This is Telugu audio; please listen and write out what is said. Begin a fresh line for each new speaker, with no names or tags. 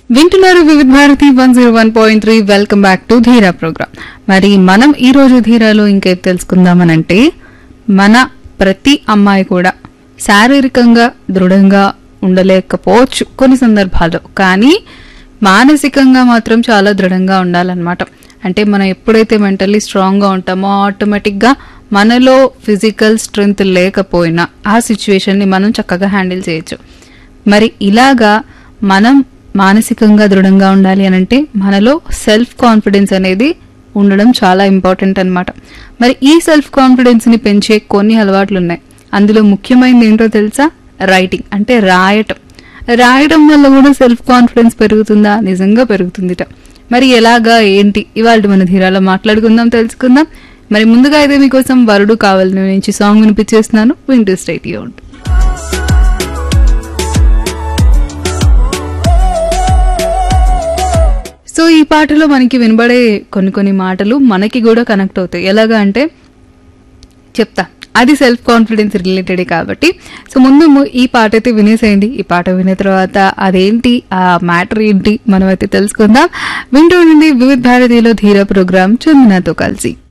వింటున్నారు Vividh Bharati one zero one point three welcome back to Dheera program మరి మనం ఈ రోజు ధీరాలో ఇంకేం తెలుసుకుందామనంటే మన ప్రతి అమ్మాయి కూడా శారీరకంగా దృఢంగా ఉండలేకపోవచ్చు కొన్ని సందర్భాల్లో కానీ మానసికంగా మాత్రం చాలా దృఢంగా ఉండాలన్నమాట అంటే మనం ఎప్పుడైతే మెంటల్లీ స్ట్రాంగ్గా ఉంటామో ఆటోమేటిక్గా మనలో ఫిజికల్ స్ట్రెంగ్త్ లేకపోయినా ఆ సిచ్యువేషన్ని మనం చక్కగా హ్యాండిల్ చేయొచ్చు మరి ఇలాగా మనం మానసికంగా దృఢంగా ఉండాలి అని అంటే మనలో సెల్ఫ్ కాన్ఫిడెన్స్ అనేది ఉండడం చాలా ఇంపార్టెంట్ అన్నమాట మరి ఈ సెల్ఫ్ కాన్ఫిడెన్స్ ని పెంచే కొన్ని అలవాట్లు ఉన్నాయి అందులో ముఖ్యమైనది ఏంటో తెలుసా రైటింగ్ అంటే రాయటం రాయడం వల్ల కూడా సెల్ఫ్ కాన్ఫిడెన్స్ పెరుగుతుందా నిజంగా పెరుగుతుందిట మరి ఎలాగా ఏంటి ఇవాళ మన ధీరాలో మాట్లాడుకుందాం తెలుసుకుందాం మరి ముందుగా అయితే మీకోసం వరుడు కావాలని నుంచి సాంగ్ వినిపించేస్తున్నాను వింటూ స్టేట్ యూన్ సో ఈ పాటలో మనకి వినబడే కొన్ని కొన్ని మాటలు మనకి కూడా కనెక్ట్ అవుతాయి ఎలాగా అంటే చెప్తా అది సెల్ఫ్ కాన్ఫిడెన్స్ రిలేటెడే కాబట్టి సో ముందు ము- ఈ పాట అయితే వినేసేయండి ఈ పాట విన్న తర్వాత అదేంటి ఆ మ్యాటర్ ఏంటి మనం అయితే తెలుసుకుందాం వింటూ ఉండండి వివిధ భారతీయులో ధీర ప్రోగ్రామ్ చందనతో కలిసి